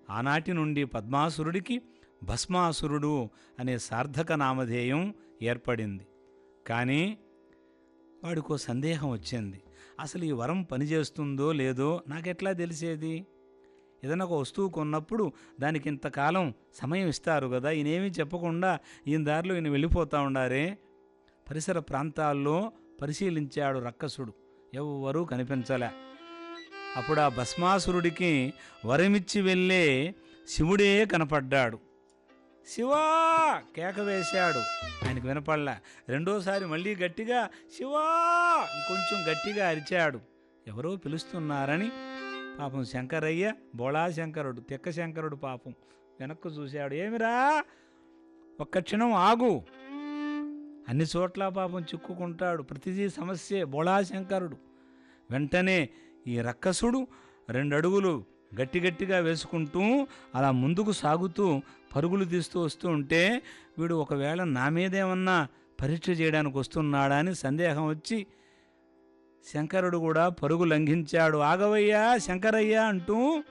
ఆనాటి నుండి పద్మాసురుడికి భస్మాసురుడు అనే సార్థక నామధేయం ఏర్పడింది కానీ వాడికో సందేహం వచ్చింది అసలు ఈ వరం పనిచేస్తుందో లేదో నాకెట్లా తెలిసేది ఏదైనా ఒక వస్తువు కొన్నప్పుడు దానికి ఇంతకాలం సమయం ఇస్తారు కదా ఈయనేమీ చెప్పకుండా ఈయన దారిలో ఈయన వెళ్ళిపోతా ఉండారే పరిసర ప్రాంతాల్లో పరిశీలించాడు రక్కసుడు ఎవ్వరూ కనిపించలే అప్పుడు ఆ భస్మాసురుడికి వరమిచ్చి వెళ్ళే శివుడే కనపడ్డాడు శివా కేక వేశాడు ఆయనకు వినపడలే రెండోసారి మళ్ళీ గట్టిగా శివా ఇంకొంచెం గట్టిగా అరిచాడు ఎవరో పిలుస్తున్నారని పాపం శంకరయ్య బోళా శంకరుడు తెక్క శంకరుడు పాపం వెనక్కు చూశాడు ఏమిరా ఒక్క క్షణం ఆగు అన్ని చోట్ల పాపం చిక్కుకుంటాడు ప్రతిదీ సమస్యే బోళా శంకరుడు వెంటనే ఈ రక్కసుడు రెండు అడుగులు గట్టి గట్టిగా వేసుకుంటూ అలా ముందుకు సాగుతూ పరుగులు తీస్తూ వస్తూ ఉంటే వీడు ఒకవేళ నా మీదేమన్నా పరీక్ష చేయడానికి వస్తున్నాడా అని సందేహం వచ్చి శంకరుడు కూడా పరుగు లంఘించాడు ఆగవయ్యా శంకరయ్య అంటూ